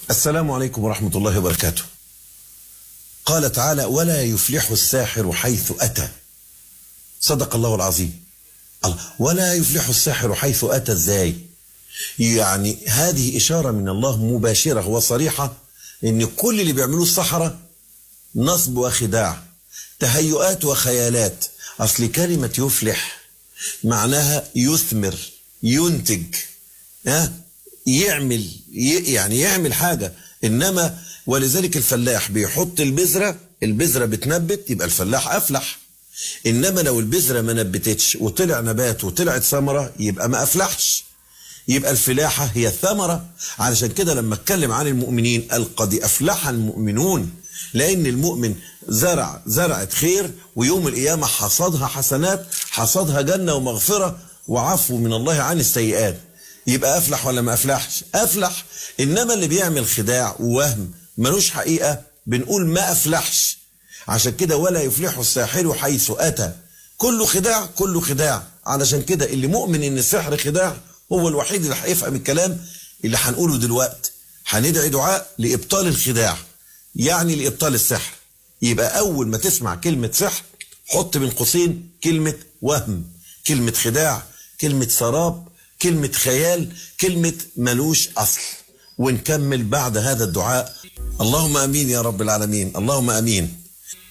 السلام عليكم ورحمة الله وبركاته قال تعالى ولا يفلح الساحر حيث أتى صدق الله العظيم الله ولا يفلح الساحر حيث أتى ازاي يعني هذه إشارة من الله مباشرة وصريحة إن كل اللي بيعملوه السحرة نصب وخداع تهيؤات وخيالات أصل كلمة يفلح معناها يثمر ينتج ها يعمل يعني يعمل حاجة إنما ولذلك الفلاح بيحط البذرة البذرة بتنبت يبقى الفلاح أفلح إنما لو البذرة ما نبتتش وطلع نبات وطلعت ثمرة يبقى ما أفلحش يبقى الفلاحة هي الثمرة علشان كده لما اتكلم عن المؤمنين قال قد أفلح المؤمنون لأن المؤمن زرع زرعة خير ويوم القيامة حصدها حسنات حصدها جنة ومغفرة وعفو من الله عن السيئات يبقى أفلح ولا ما أفلحش أفلح إنما اللي بيعمل خداع ووهم ملوش حقيقة بنقول ما أفلحش عشان كده ولا يفلح الساحر حيث أتى كله خداع كله خداع علشان كده اللي مؤمن إن السحر خداع هو الوحيد اللي هيفهم الكلام اللي هنقوله دلوقتي هندعي دعاء لإبطال الخداع يعني لإبطال السحر يبقى أول ما تسمع كلمة سحر حط بين قوسين كلمة وهم كلمة خداع كلمة سراب كلمة خيال كلمة ملوش أصل ونكمل بعد هذا الدعاء اللهم أمين يا رب العالمين اللهم أمين